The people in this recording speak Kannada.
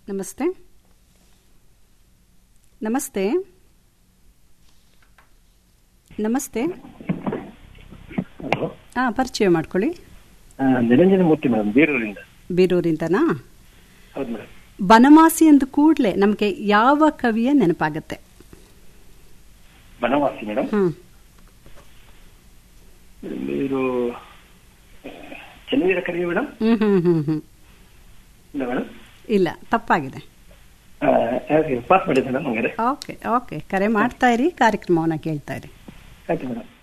ನಮಸ್ತೆ ನಮಸ್ತೆ ನಮಸ್ತೆ ಹಲೋ ಹಾಂ ಪರಿಚಯ ಮಾಡ್ಕೊಳ್ಳಿ ನಿರಂಜನ ಮೂರ್ತಿ ಮೇಡಮ್ ಬೀರೂರಿಂದ ಬೀರೂರಿಂದನಾ ಹೌದು ಮೇಡಮ್ ಬನವಾಸಿ ಅಂದ ಕೂಡಲೇ ನಮಗೆ ಯಾವ ಕವಿಯ ನೆನಪಾಗತ್ತೆ ಬನವಾಸಿ ಮೇಡಮ್ ಹ್ಞೂ మీరు ಚೆನ್ನವೀರ ಕರಿಯ ಮೇಡಮ್ ಹ್ಞೂ ಹ್ಞೂ ಹ್ಞೂ ಹ್ಞೂ ಇಲ್ಲ ಮೇಡಮ್ ಇಲ್ಲ ತಪ್ಪಾಗಿದೆ ಪಾಸ್ ಮಾಡಿದ್ದೆ ಮೇಡಮ್ ಹಂಗಾರೆ ಓಕೆ ಓಕೆ ಕರೆ ಮಾಡ್ತಾ ಇರಿ ಕಾರ್ಯಕ್ರಮವನ್ನು ಕೇಳ್ತಾ ಇರಿ ಆಯ್ತು ಮೇಡಮ್